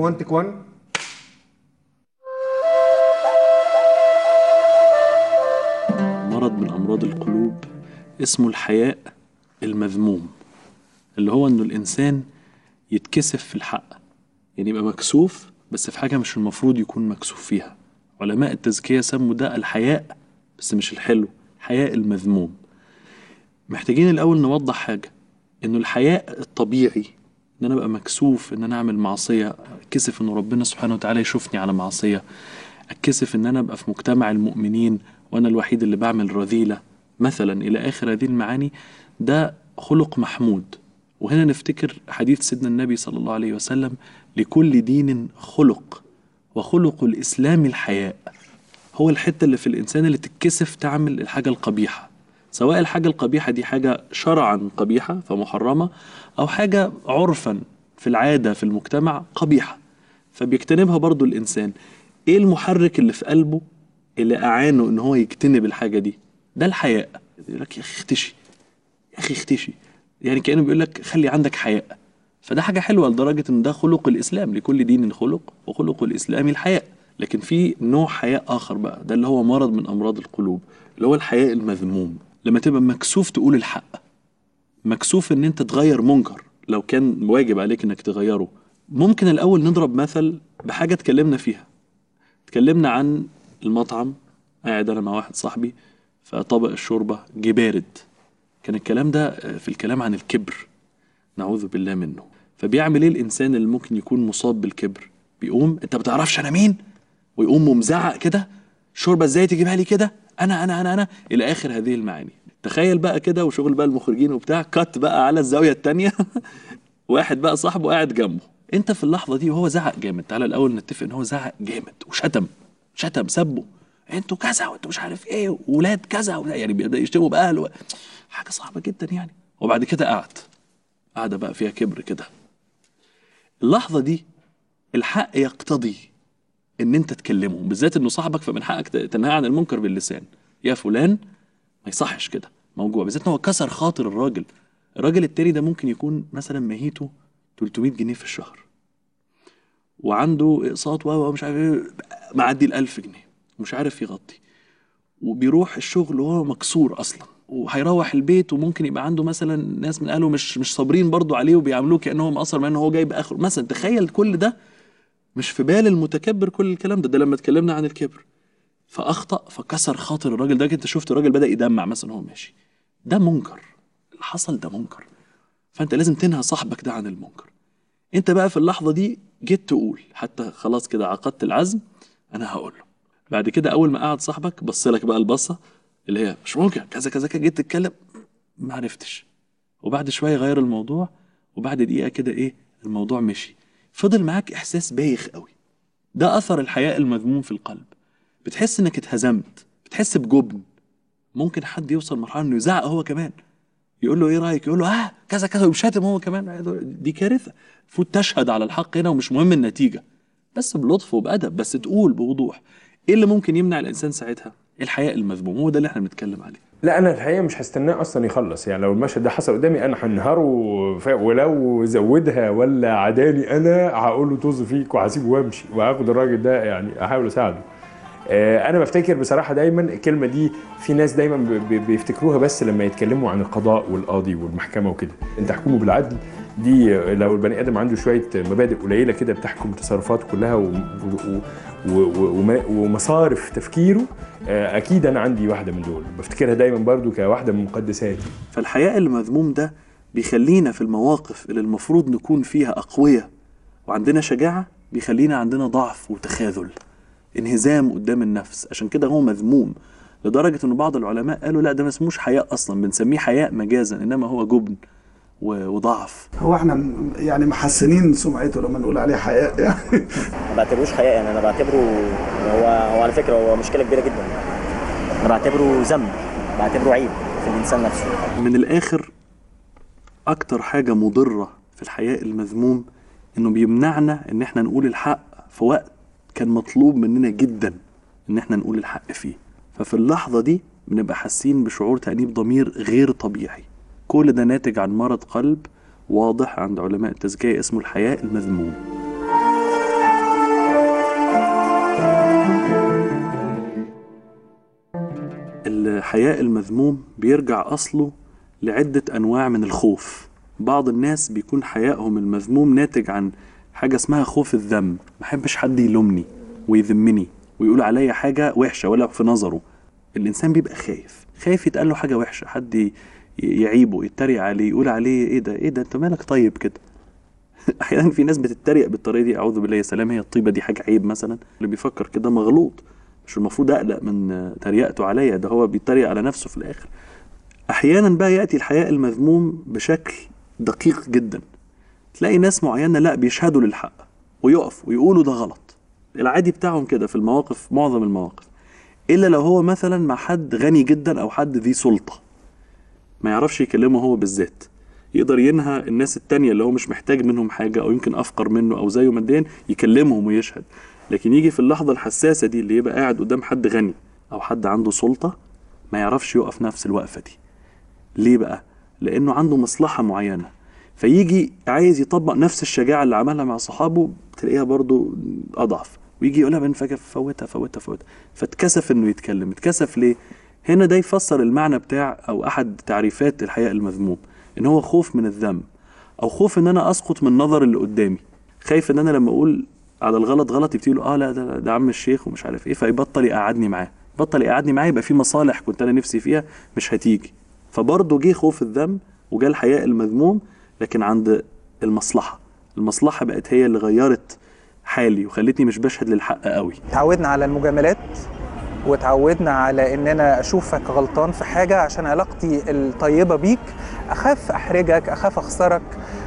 1 تيك 1 مرض من أمراض القلوب اسمه الحياء المذموم اللي هو إنه الإنسان يتكسف في الحق يعني يبقى مكسوف بس في حاجة مش المفروض يكون مكسوف فيها علماء التزكية سموا ده الحياء بس مش الحلو الحياء المذموم محتاجين الأول نوضح حاجة إنه الحياء الطبيعي إن أنا أبقى مكسوف إن أنا أعمل معصية أتكسف إنه ربنا سبحانه وتعالى يشوفني على معصية أتكسف إن أنا أبقى في مجتمع المؤمنين وأنا الوحيد اللي بعمل رذيلة مثلا إلى آخر هذه المعاني ده خلق محمود وهنا نفتكر حديث سيدنا النبي صلى الله عليه وسلم لكل دين خلق وخلق الإسلام الحياء هو الحتة اللي في الإنسان اللي تتكسف تعمل الحاجة القبيحة سواء الحاجة القبيحة دي حاجة شرعا قبيحة فمحرمة أو حاجة عرفا في العادة في المجتمع قبيحة فبيجتنبها برضو الإنسان إيه المحرك اللي في قلبه اللي أعانه إن هو يجتنب الحاجة دي ده الحياء يقول لك يا أخي اختشي يا أخي اختشي يعني كأنه بيقول لك خلي عندك حياء فده حاجة حلوة لدرجة إن ده خلق الإسلام لكل دين خلق وخلق الإسلام الحياء لكن في نوع حياء آخر بقى ده اللي هو مرض من أمراض القلوب اللي هو الحياء المذموم لما تبقى مكسوف تقول الحق مكسوف إن أنت تغير منكر لو كان واجب عليك إنك تغيره ممكن الأول نضرب مثل بحاجة اتكلمنا فيها اتكلمنا عن المطعم قاعد أنا مع واحد صاحبي فطبق الشوربة جه بارد كان الكلام ده في الكلام عن الكبر نعوذ بالله منه فبيعمل ايه الانسان اللي ممكن يكون مصاب بالكبر بيقوم انت بتعرفش انا مين ويقوم ممزعق كده شوربه ازاي تجيبها لي كده انا انا انا انا الى اخر هذه المعاني تخيل بقى كده وشغل بقى المخرجين وبتاع كات بقى على الزاويه التانية واحد بقى صاحبه قاعد جنبه انت في اللحظه دي وهو زعق جامد تعالى الاول نتفق ان هو زعق جامد وشتم شتم سبه انتوا كذا وانتوا مش عارف ايه ولاد كذا وده يعني بيبدا يشتموا باهله حاجه صعبه جدا يعني وبعد كده قعد قاعده بقى فيها كبر كده اللحظه دي الحق يقتضي ان انت تكلمه بالذات انه صاحبك فمن حقك تنهى عن المنكر باللسان يا فلان ما يصحش كده موجوع بالذات ان هو كسر خاطر الراجل الراجل التاني ده ممكن يكون مثلا مهيته 300 جنيه في الشهر وعنده اقساط ومش عارف ايه معدي ال 1000 جنيه ومش عارف يغطي وبيروح الشغل وهو مكسور اصلا وهيروح البيت وممكن يبقى عنده مثلا ناس من اهله مش مش صابرين برضه عليه وبيعاملوه كانه مقصر مع ان هو جايب اخره مثلا تخيل كل ده مش في بال المتكبر كل الكلام ده ده لما اتكلمنا عن الكبر فاخطا فكسر خاطر الراجل ده انت شفت الراجل بدا يدمع مثلا وهو ماشي ده منكر اللي حصل ده منكر فانت لازم تنهى صاحبك ده عن المنكر انت بقى في اللحظه دي جيت تقول حتى خلاص كده عقدت العزم انا هقول له بعد كده اول ما قعد صاحبك بص لك بقى البصه اللي هي مش ممكن كذا كذا كذا جيت تتكلم ما عرفتش وبعد شويه غير الموضوع وبعد دقيقه كده ايه الموضوع مشي فضل معاك احساس بايخ قوي ده اثر الحياء المذموم في القلب بتحس انك اتهزمت بتحس بجبن ممكن حد يوصل مرحله انه يزعق هو كمان يقول له ايه رايك يقول له اه كذا كذا ويشاتم هو كمان دي كارثه المفروض تشهد على الحق هنا ومش مهم النتيجه بس بلطف وبادب بس تقول بوضوح ايه اللي ممكن يمنع الانسان ساعتها الحياء المذموم هو ده اللي احنا بنتكلم عليه لا انا الحقيقه مش هستناه اصلا يخلص يعني لو المشهد ده حصل قدامي انا هنهاره ف- ولو زودها ولا عداني انا هقول له طز فيك وهسيبه وامشي وهاخد الراجل ده يعني احاول اساعده آه، انا بفتكر بصراحه دايما الكلمه دي في ناس دايما ب- ب- بيفتكروها بس لما يتكلموا عن القضاء والقاضي والمحكمه وكده انت تحكمه بالعدل دي آه، لو البني ادم عنده شويه مبادئ قليله كده بتحكم تصرفاته كلها و... و... و... و... ومصارف تفكيره آه، اكيد انا عندي واحده من دول بفتكرها دايما برضو كواحده من مقدساتي فالحياء المذموم ده بيخلينا في المواقف اللي المفروض نكون فيها أقوياء وعندنا شجاعة بيخلينا عندنا ضعف وتخاذل انهزام قدام النفس عشان كده هو مذموم لدرجة إن بعض العلماء قالوا لا ده ما اسموش حياء أصلا بنسميه حياء مجازا إنما هو جبن و- وضعف هو احنا م- يعني محسنين سمعته لما نقول عليه حياء يعني ما بعتبروش حياء يعني انا بعتبره هو هو على فكره هو مشكله كبيره جدا انا بعتبره ذنب بعتبره عيب في الانسان نفسه من الآخر أكتر حاجة مضرة في الحياء المذموم إنه بيمنعنا إن إحنا نقول الحق في وقت كان مطلوب مننا جدا إن إحنا نقول الحق فيه ففي اللحظة دي بنبقى حاسين بشعور تأنيب ضمير غير طبيعي كل ده ناتج عن مرض قلب واضح عند علماء التزكية اسمه الحياء المذموم الحياء المذموم بيرجع أصله لعدة أنواع من الخوف بعض الناس بيكون حيائهم المذموم ناتج عن حاجة اسمها خوف الذم ما بحبش حد يلومني ويذمني ويقول عليا حاجة وحشة ولا في نظره الإنسان بيبقى خايف خايف يتقال له حاجة وحشة حد ي- يعيبه يتريق عليه يقول عليه ايه ده ايه ده انت مالك طيب كده احيانا في ناس بتتريق بالطريقه دي اعوذ بالله يا سلام هي الطيبه دي حاجه عيب مثلا اللي بيفكر كده مغلوط مش المفروض اقلق من آه، تريقته عليا ده هو بيتريق على نفسه في الاخر احيانا بقى ياتي الحياء المذموم بشكل دقيق جدا تلاقي ناس معينه لا بيشهدوا للحق ويقف ويقولوا ده غلط العادي بتاعهم كده في المواقف معظم المواقف الا لو هو مثلا مع حد غني جدا او حد ذي سلطه ما يعرفش يكلمه هو بالذات يقدر ينهى الناس التانية اللي هو مش محتاج منهم حاجة أو يمكن أفقر منه أو زيه ماديا يكلمهم ويشهد لكن يجي في اللحظة الحساسة دي اللي يبقى قاعد قدام حد غني أو حد عنده سلطة ما يعرفش يقف نفس الوقفة دي ليه بقى؟ لأنه عنده مصلحة معينة فيجي عايز يطبق نفس الشجاعة اللي عملها مع صحابه تلاقيها برضو أضعف ويجي يقولها بين فجأة فوتها فوتها فوتها فاتكسف إنه يتكلم اتكسف ليه؟ هنا ده يفسر المعنى بتاع أو أحد تعريفات الحياء المذموم إن هو خوف من الذنب أو خوف إن أنا أسقط من نظر اللي قدامي خايف إن أنا لما أقول على الغلط غلط يبتدي يقول اه لا ده, ده عم الشيخ ومش عارف ايه فيبطل يقعدني معاه بطل يقعدني معاه يبقى في مصالح كنت انا نفسي فيها مش هتيجي فبرضه جه خوف الذنب وجا الحياء المذموم لكن عند المصلحه المصلحه بقت هي اللي غيرت حالي وخلتني مش بشهد للحق قوي اتعودنا على المجاملات وتعودنا على ان انا اشوفك غلطان في حاجه عشان علاقتي الطيبه بيك اخاف احرجك اخاف اخسرك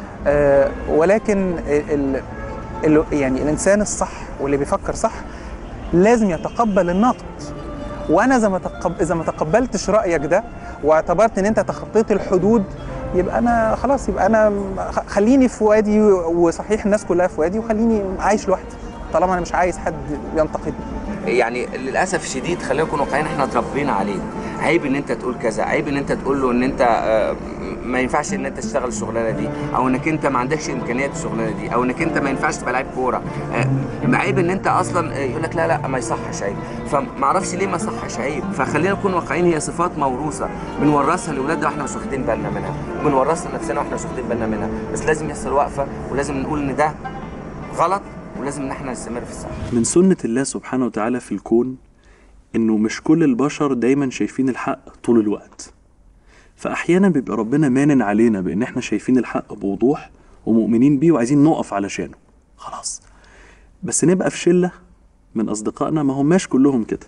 آه ولكن ال ال يعني الانسان الصح واللي بيفكر صح لازم يتقبل النقد وانا اذا ما تقب... اذا ما تقبلتش رايك ده واعتبرت ان انت تخطيت الحدود يبقى انا خلاص يبقى انا خ- خليني في وادي وصحيح الناس كلها في وادي وخليني عايش لوحدي طالما انا مش عايز حد ينتقدني يعني للاسف الشديد خلينا نكون واقعيين احنا اتربينا عليه عيب ان انت تقول كذا عيب ان انت تقول له ان انت آه، ما ينفعش ان انت تشتغل الشغلانه دي او انك انت ما عندكش امكانيات الشغلانه دي او انك انت ما ينفعش تبقى لعيب كوره آه، عيب ان انت اصلا آه، يقول لك لا لا ما يصحش عيب فما اعرفش ليه ما يصحش عيب فخلينا نكون واقعيين هي صفات موروثه بنورثها لاولادنا واحنا مش واخدين بالنا منها وبنورثها لنفسنا واحنا مش واخدين بالنا منها بس لازم يحصل وقفه ولازم نقول ان ده غلط ولازم ان احنا نستمر في الصح من سنة الله سبحانه وتعالى في الكون إنه مش كل البشر دايما شايفين الحق طول الوقت فأحيانا بيبقى ربنا مانن علينا بإن إحنا شايفين الحق بوضوح ومؤمنين بيه وعايزين نقف علشانه خلاص بس نبقى في شلة من أصدقائنا ما هماش كلهم كده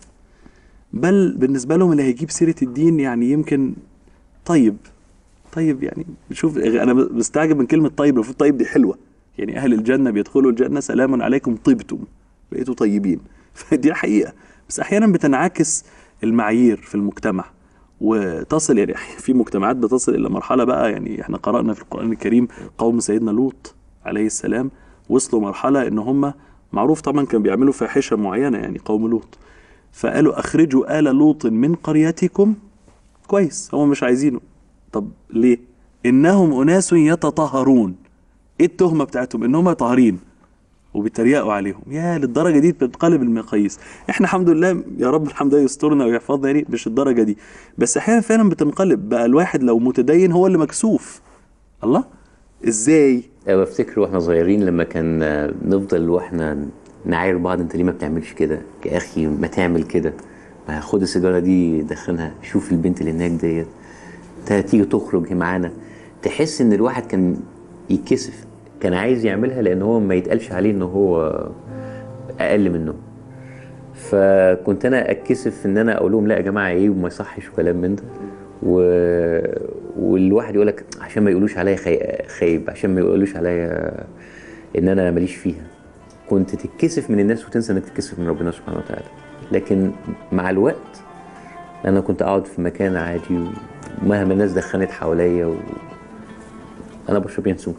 بل بالنسبة لهم اللي هيجيب سيرة الدين يعني يمكن طيب طيب يعني شوف أنا بستعجب من كلمة طيب المفروض طيب دي حلوة يعني أهل الجنة بيدخلوا الجنة سلام عليكم طبتم بقيتوا طيبين فدي حقيقة بس أحيانا بتنعكس المعايير في المجتمع وتصل يعني في مجتمعات بتصل إلى مرحلة بقى يعني احنا قرأنا في القرآن الكريم قوم سيدنا لوط عليه السلام وصلوا مرحلة إن هم معروف طبعا كانوا بيعملوا فاحشة معينة يعني قوم لوط فقالوا أخرجوا آل لوط من قريتكم كويس هم مش عايزينه طب ليه؟ إنهم أناس يتطهرون ايه التهمه بتاعتهم ان هم طاهرين وبيتريقوا عليهم يا للدرجه دي بتنقلب المقاييس احنا الحمد لله يا رب الحمد لله يسترنا ويحفظنا يعني مش الدرجه دي بس احيانا فعلا بتنقلب بقى الواحد لو متدين هو اللي مكسوف الله ازاي أنا بفتكر واحنا صغيرين لما كان آه، نفضل واحنا نعاير بعض انت ليه ما بتعملش كده يا اخي ما تعمل كده ما خد السيجاره دي دخنها شوف البنت اللي هناك ديت انت تيجي تخرج معانا تحس ان الواحد كان يتكسف كان عايز يعملها لان هو ما يتقالش عليه ان هو اقل منه فكنت انا اتكسف ان انا اقول لهم لا يا جماعه عيب وما يصحش وكلام من ده و... والواحد يقول لك عشان ما يقولوش عليا خي... خايب عشان ما يقولوش عليا ان انا ماليش فيها كنت تتكسف من الناس وتنسى انك تتكسف من ربنا سبحانه وتعالى لكن مع الوقت انا كنت اقعد في مكان عادي ومهما الناس دخنت حواليا و... انا بشرب ينسون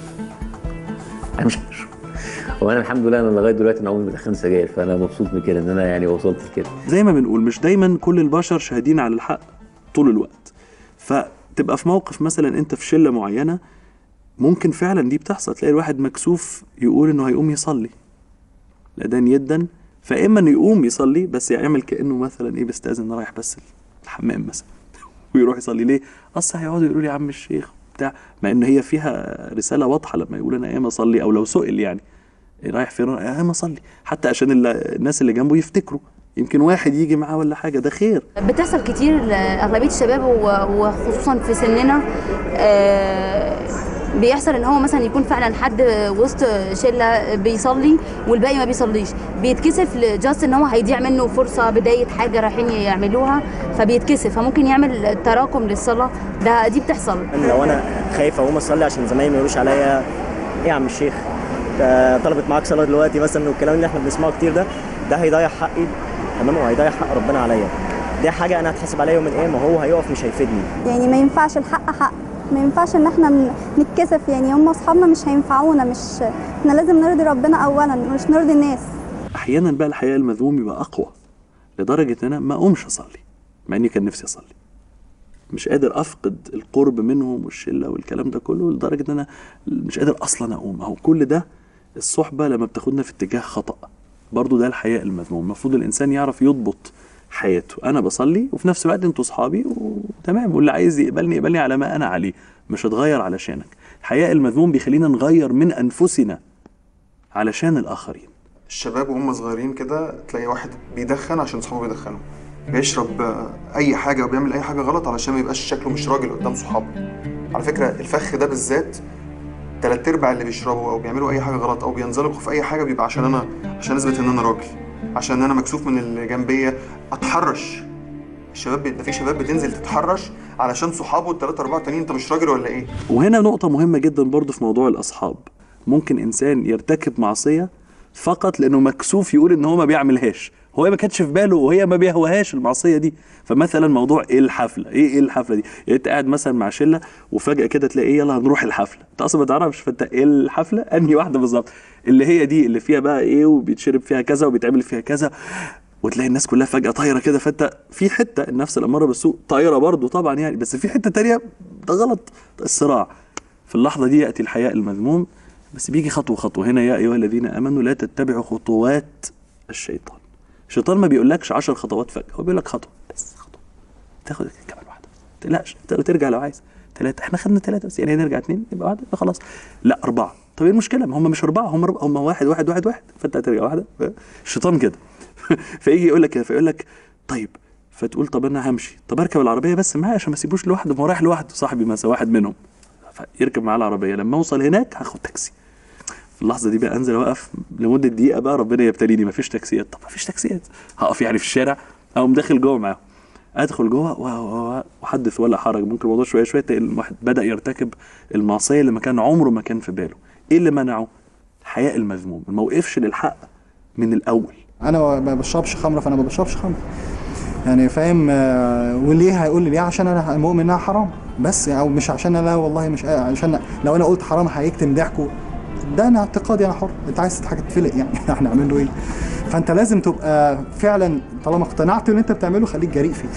انا مش هشرب وانا الحمد لله انا لغايه دلوقتي انا عمري ما دخنت سجاير فانا مبسوط بكده ان انا يعني وصلت لكده زي ما بنقول مش دايما كل البشر شاهدين على الحق طول الوقت فتبقى في موقف مثلا انت في شله معينه ممكن فعلا دي بتحصل تلاقي الواحد مكسوف يقول انه هيقوم يصلي لدان يدا فاما انه يقوم يصلي بس يعمل كانه مثلا ايه بيستاذن رايح بس الحمام مثلا ويروح يصلي ليه اصل هيقعدوا يقولوا لي يا عم الشيخ بتاع مع ان هي فيها رساله واضحه لما يقول انا ايام اصلي او لو سئل يعني رايح فين ايام اصلي حتى عشان ال- الناس اللي جنبه يفتكروا يمكن واحد يجي معاه ولا حاجه ده خير بتحصل كتير لاغلبيه الشباب و- وخصوصا في سننا آه، بيحصل ان هو مثلا يكون فعلا حد وسط شله بيصلي والباقي ما بيصليش بيتكسف لجاست ان هو هيضيع منه فرصه بدايه حاجه رايحين يعملوها فبيتكسف فممكن يعمل تراكم للصلاه ده دي بتحصل لو انا خايف اقوم اصلي عشان زمايلي ما يقولوش عليا ايه يا عم الشيخ آه، طلبت معاك صلاه دلوقتي مثلا والكلام اللي احنا بنسمعه كتير ده ده هيضيع حقي تمام وهيضيع حق ربنا عليا دي حاجه انا هتحاسب عليها يوم القيامه هو هيقف مش هيفيدني يعني ما ينفعش الحق حق ما ينفعش ان احنا ن- نتكسف يعني هم اصحابنا مش هينفعونا مش احنا لازم نرضي ربنا اولا مش نرضي الناس احيانا بقى الحياء المذموم يبقى اقوى لدرجه ان انا ما اقومش اصلي مع اني كان نفسي اصلي مش قادر افقد القرب منهم والشله والكلام ده كله لدرجه ان انا مش قادر اصلا اقوم اهو كل ده الصحبه لما بتاخدنا في اتجاه خطا برضو ده الحياء المذموم المفروض الانسان يعرف يضبط حياته انا بصلي وفي نفس الوقت انتوا اصحابي وتمام واللي عايز يقبلني يقبلني على ما انا عليه مش هتغير علشانك الحياء المذموم بيخلينا نغير من انفسنا علشان الاخرين الشباب وهم صغيرين كده تلاقي واحد بيدخن عشان صحابه بيدخنوا بيشرب آه، اي حاجه او بيعمل اي حاجه غلط علشان ما يبقاش شكله مش راجل قدام صحابه على فكره الفخ ده بالذات تلات ارباع اللي بيشربوا او بيعملوا اي حاجه غلط او بينزلقوا في اي حاجه بيبقى عشان انا عشان اثبت ان انا راجل عشان انا مكسوف من اللي جنبيه اتحرش الشباب بي- ده في شباب بتنزل تتحرش علشان صحابه التلاتة أربعة تانيين أنت مش راجل ولا إيه؟ وهنا نقطة مهمة جدا برضو في موضوع الأصحاب ممكن إنسان يرتكب معصية فقط لأنه مكسوف يقول إن هو ما بيعملهاش هو ما كانتش في باله وهي ما بيهوهاش المعصية دي فمثلا موضوع إيه الحفلة إيه إيه الحفلة دي يعني أنت قاعد مثلا مع شلة وفجأة كده تلاقي إيه يلا هنروح الحفلة أنت أصلا ما تعرفش فأنت إيه الحفلة أنهي واحدة بالظبط اللي هي دي اللي فيها بقى إيه وبيتشرب فيها كذا وبيتعمل فيها كذا وتلاقي الناس كلها فجأة طايرة كده فانت في حتة النفس الأمارة بالسوء طايرة برضو طبعا يعني بس في حتة تانية ده غلط الصراع في اللحظة دي يأتي الحياء المذموم بس بيجي خطوة خطوة هنا يا أيها الذين آمنوا لا تتبعوا خطوات الشيطان الشيطان ما بيقولكش عشر خطوات فجأة هو بيقول لك خطوة بس خطوة تاخد كمان واحدة ما تقلقش تقدر ترجع لو عايز ثلاثة احنا خدنا ثلاثة بس يعني نرجع اثنين يبقى واحدة يبقى خلاص لا أربعة طب ايه المشكلة ما هم مش أربعة هم ربع هم واحد واحد واحد واحد فأنت هترجع واحدة الشيطان كده فيجي يقول لك كده فيقول لك طيب فتقول طب انا همشي طب اركب العربيه بس معايا عشان ما اسيبوش لوحده ما هو رايح لوحده صاحبي مثلا واحد منهم فيركب معاه العربيه لما اوصل هناك هاخد تاكسي في اللحظه دي بقى انزل اوقف لمده دقيقه بقى ربنا يبتليني ما فيش تاكسيات طب ما فيش تاكسيات هقف يعني في الشارع اقوم داخل جوه معاهم ادخل جوه و- و- و- واحدث ولا حرج ممكن الموضوع شويه شويه تلاقي الواحد بدا يرتكب المعصيه اللي ما كان عمره ما كان في باله ايه اللي منعه الحياء المذموم ما وقفش للحق من الاول انا ما بشربش خمره فانا ما بشربش خمره يعني فاهم آه، وليه هيقول لي ليه عشان انا مؤمن انها حرام بس او مش عشان انا والله مش عشان لو انا قلت حرام هيكتم ضحكه ده انا اعتقادي انا حر انت عايز حاجه تفلق يعني احنا نعمل له ايه فانت لازم تبقى فعلا طالما اقتنعت ان انت بتعمله خليك جريء فيه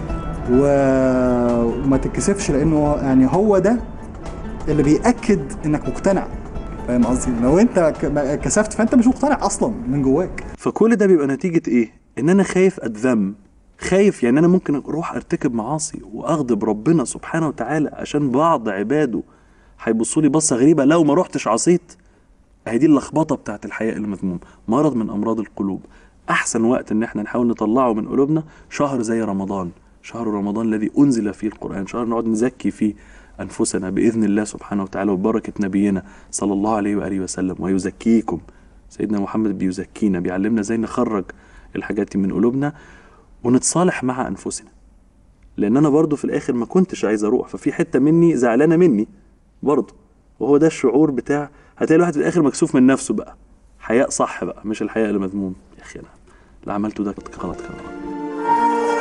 و- وما تتكسفش لانه يعني هو ده اللي بيأكد انك مقتنع فاهم قصدي لو انت ك- كسفت فانت مش مقتنع اصلا من جواك فكل ده بيبقى نتيجة ايه؟ ان انا خايف اتذم خايف يعني انا ممكن اروح ارتكب معاصي واغضب ربنا سبحانه وتعالى عشان بعض عباده هيبصوا لي بصة غريبة لو ما رحتش عصيت اهي دي اللخبطة بتاعت الحياء المذموم مرض من امراض القلوب احسن وقت ان احنا نحاول نطلعه من قلوبنا شهر زي رمضان شهر رمضان الذي انزل فيه القرآن شهر نقعد نزكي فيه انفسنا باذن الله سبحانه وتعالى وبركة نبينا صلى الله عليه واله وسلم ويزكيكم سيدنا محمد بيزكينا بيعلمنا ازاي نخرج الحاجات دي من قلوبنا ونتصالح مع انفسنا لان انا برضو في الاخر ما كنتش عايز اروح ففي حته مني زعلانه مني برضو وهو ده الشعور بتاع هتلاقي الواحد في الاخر مكسوف من نفسه بقى حياء صح بقى مش الحياء المذموم يا اخي انا اللي عملته ده كان غلط كان غلط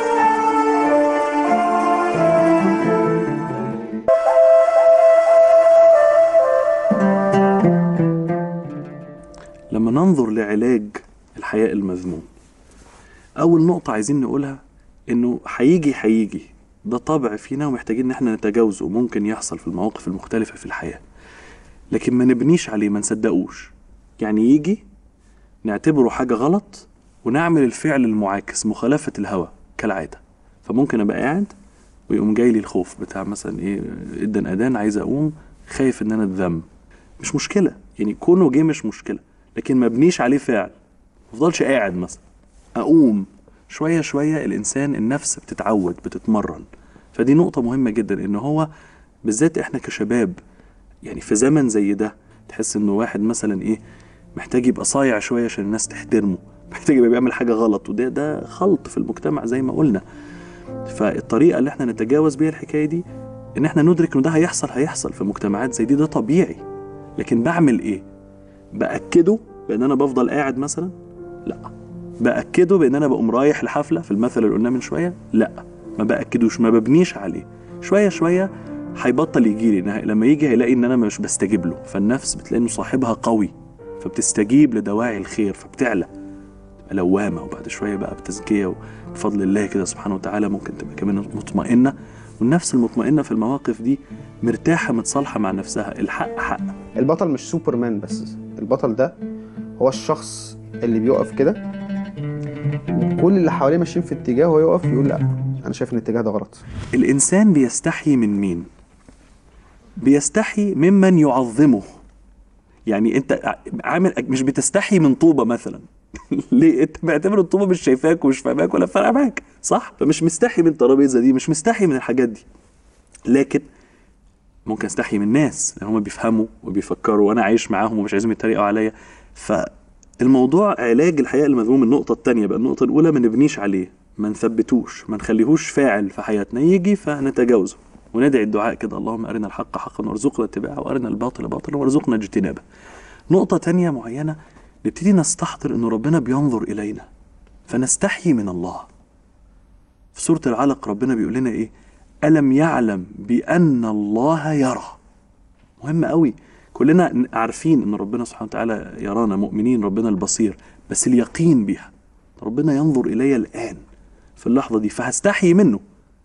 لما ننظر لعلاج الحياء المذموم اول نقطه عايزين نقولها انه هيجي هيجي ده طبع فينا ومحتاجين ان احنا نتجاوزه ممكن يحصل في المواقف المختلفه في الحياه لكن ما نبنيش عليه ما نصدقوش يعني يجي نعتبره حاجه غلط ونعمل الفعل المعاكس مخالفه الهوى كالعاده فممكن ابقى قاعد ويقوم جاي لي الخوف بتاع مثلا ايه ادن اذان عايز اقوم خايف ان انا اتذم مش مشكله يعني كونه جه مش مشكله لكن ما بنيش عليه فعل ما افضلش قاعد مثلا اقوم شويه شويه الانسان النفس بتتعود بتتمرن فدي نقطه مهمه جدا ان هو بالذات احنا كشباب يعني في زمن زي ده تحس انه واحد مثلا ايه محتاج يبقى صايع شويه عشان الناس تحترمه محتاج يبقى بيعمل حاجه غلط وده ده خلط في المجتمع زي ما قلنا فالطريقه اللي احنا نتجاوز بيها الحكايه دي ان احنا ندرك انه ده هيحصل هيحصل في مجتمعات زي دي ده طبيعي لكن بعمل ايه باكده بان انا بفضل قاعد مثلا لا باكده بان انا بقوم رايح الحفله في المثل اللي قلناه من شويه لا ما باكدوش ما ببنيش عليه شويه شويه هيبطل يجي لي لما يجي هيلاقي ان انا مش بستجيب له فالنفس بتلاقي انه صاحبها قوي فبتستجيب لدواعي الخير فبتعلى تبقى لوامه وبعد شويه بقى بتزكيه وبفضل الله كده سبحانه وتعالى ممكن تبقى كمان مطمئنه والنفس المطمئنه في المواقف دي مرتاحه متصالحه مع نفسها الحق حق البطل مش سوبرمان بس البطل ده هو الشخص اللي بيقف كده وكل اللي حواليه ماشيين في اتجاه وهو يقف يقول لا انا شايف ان الاتجاه ده غلط الانسان بيستحي من مين بيستحي ممن يعظمه يعني انت عامل مش بتستحي من طوبه مثلا ليه انت معتبر الطوبه مش شايفاك ومش فاهماك ولا فارقه معاك صح فمش مستحي من الترابيزه دي مش مستحي من الحاجات دي لكن ممكن استحي من الناس لان هم بيفهموا وبيفكروا وانا عايش معاهم ومش عايزهم يتريقوا عليا فالموضوع علاج الحياه المذموم النقطه الثانيه بقى النقطه الاولى ما نبنيش عليه ما نثبتوش ما نخليهوش فاعل في حياتنا يجي فنتجاوزه وندعي الدعاء كده اللهم أرنا الحق حقا وارزقنا اتباعه وأرنا الباطل باطلا وارزقنا اجتنابه نقطة تانية معينة نبتدي نستحضر أنه ربنا بينظر إلينا فنستحي من الله في سورة العلق ربنا بيقول لنا إيه ألم يعلم بأن الله يرى مهم قوي كلنا عارفين أن ربنا سبحانه وتعالى يرانا مؤمنين ربنا البصير بس اليقين بيها ربنا ينظر إلي الآن في اللحظة دي فهستحي منه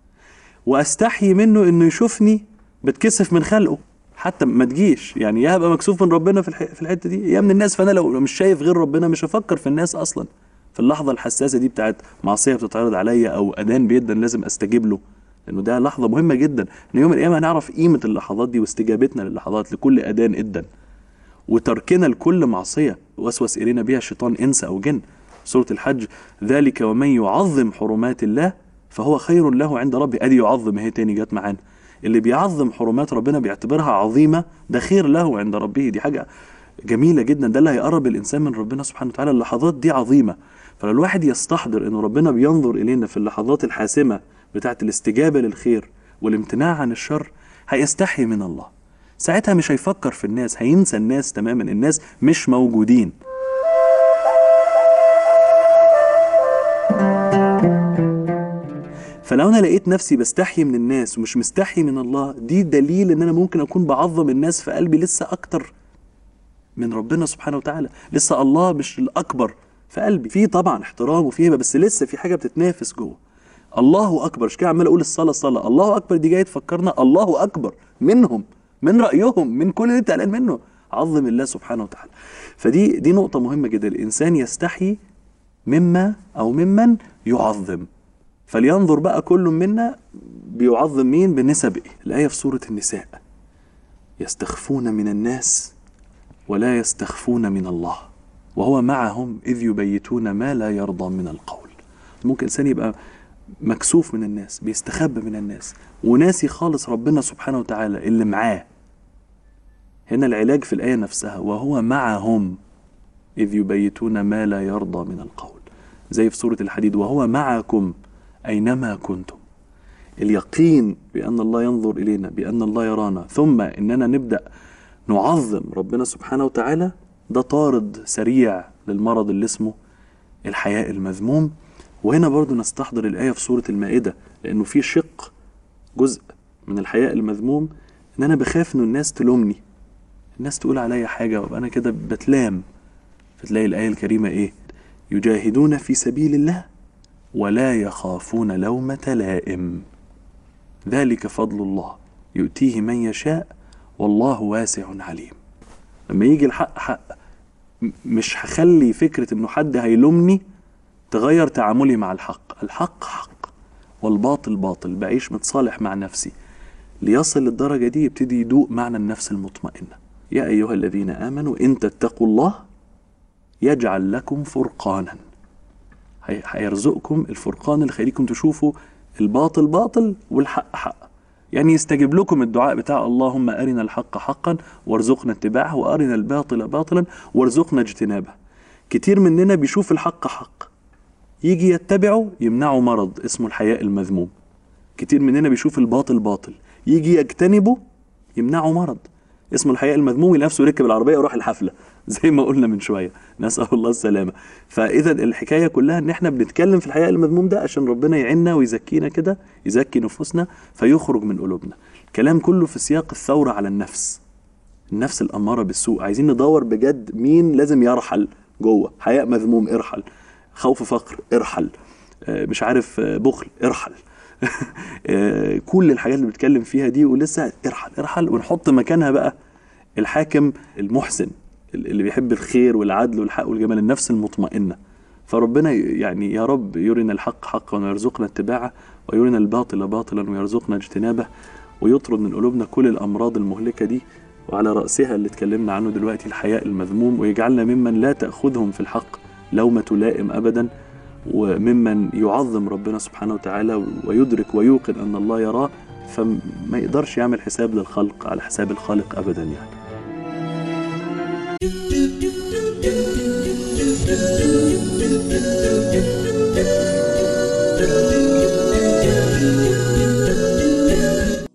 واستحي منه انه يشوفني بتكسف من خلقه حتى ما تجيش يعني يا هبقى مكسوف من ربنا في في الحته دي يا من الناس فانا لو مش شايف غير ربنا مش هفكر في الناس اصلا في اللحظه الحساسه دي بتاعت معصيه بتتعرض عليا او اذان بيدن لازم استجيب له لانه ده لحظه مهمه جدا ان يوم القيامه هنعرف قيمه اللحظات دي واستجابتنا للحظات لكل اذان ادن وتركنا لكل معصيه وسوس الينا بها الشيطان انس او جن سوره الحج ذلك ومن يعظم حرمات الله فهو خير له عند ربه ادي يعظم اهي تاني جت معانا اللي بيعظم حرمات ربنا بيعتبرها عظيمه ده خير له عند ربه دي حاجه جميله جدا ده اللي هيقرب الانسان من ربنا سبحانه وتعالى اللحظات دي عظيمه فلو الواحد يستحضر ان ربنا بينظر الينا في اللحظات الحاسمه بتاعه الاستجابه للخير والامتناع عن الشر هيستحي من الله ساعتها مش هيفكر في الناس هينسى الناس تماما الناس مش موجودين فلو انا لقيت نفسي بستحي من الناس ومش مستحي من الله دي دليل ان انا ممكن اكون بعظم الناس في قلبي لسه اكتر من ربنا سبحانه وتعالى لسه الله مش الاكبر في قلبي في طبعا احترام وفي هبه بس لسه في حاجه بتتنافس جوه الله اكبر مش كده عمال اقول الصلاه الصلاه الله اكبر دي جايه تفكرنا الله اكبر منهم من رايهم من كل اللي انت قلقان منه عظم الله سبحانه وتعالى فدي دي نقطه مهمه جدا الانسان يستحي مما او ممن يعظم فلينظر بقى كل منا بيعظم مين بنسب ايه الآية في سورة النساء يستخفون من الناس ولا يستخفون من الله وهو معهم إذ يبيتون ما لا يرضى من القول ممكن إنسان يبقى مكسوف من الناس بيستخبى من الناس وناسي خالص ربنا سبحانه وتعالى اللي معاه هنا العلاج في الآية نفسها وهو معهم إذ يبيتون ما لا يرضى من القول زي في سورة الحديد وهو معكم أينما كنتم اليقين بأن الله ينظر إلينا بأن الله يرانا ثم إننا نبدأ نعظم ربنا سبحانه وتعالى ده طارد سريع للمرض اللي اسمه الحياء المذموم وهنا برضو نستحضر الآية في سورة المائدة لأنه في شق جزء من الحياء المذموم إن أنا بخاف إنه الناس تلومني الناس تقول عليا حاجة وأبقى أنا كده بتلام فتلاقي الآية الكريمة إيه يجاهدون في سبيل الله ولا يخافون لومة لائم ذلك فضل الله يؤتيه من يشاء والله واسع عليم لما يجي الحق حق مش هخلي فكرة انه حد هيلومني تغير تعاملي مع الحق الحق حق والباطل باطل بعيش متصالح مع نفسي ليصل للدرجة دي يبتدي يدوق معنى النفس المطمئنة يا أيها الذين آمنوا إن تتقوا الله يجعل لكم فرقانا هي- هيرزقكم الفرقان اللي يخليكم تشوفوا الباطل باطل والحق حق يعني يستجيب لكم الدعاء بتاع اللهم أرنا الحق حقا وارزقنا اتباعه وأرنا الباطل باطلا وارزقنا اجتنابه كتير مننا بيشوف الحق حق يجي يتبعه يمنعه مرض اسمه الحياء المذموم كتير مننا بيشوف الباطل باطل يجي يجتنبه يمنعه مرض اسمه الحياء المذموم يلاقي نفسه يركب العربيه ويروح الحفله زي ما قلنا من شويه نسال الله السلامه فاذا الحكايه كلها ان احنا بنتكلم في الحياء المذموم ده عشان ربنا يعيننا ويزكينا كده يزكي نفوسنا فيخرج من قلوبنا الكلام كله في سياق الثوره على النفس النفس الاماره بالسوء عايزين ندور بجد مين لازم يرحل جوه حياء مذموم ارحل خوف فقر ارحل آه، مش عارف آه، بخل ارحل آه، كل الحاجات اللي بنتكلم فيها دي ولسه ارحل ارحل ونحط مكانها بقى الحاكم المحسن اللي بيحب الخير والعدل والحق والجمال النفس المطمئنه فربنا ي- يعني يا رب يرنا الحق حقا ويرزقنا اتباعه ويرنا الباطل باطلا ويرزقنا اجتنابه ويطرد من قلوبنا كل الامراض المهلكه دي وعلى راسها اللي اتكلمنا عنه دلوقتي الحياء المذموم ويجعلنا ممن لا تاخذهم في الحق لومه لائم ابدا وممن يعظم ربنا سبحانه وتعالى ويدرك ويوقن ان الله يراه فما يقدرش يعمل حساب للخلق على حساب الخالق ابدا يعني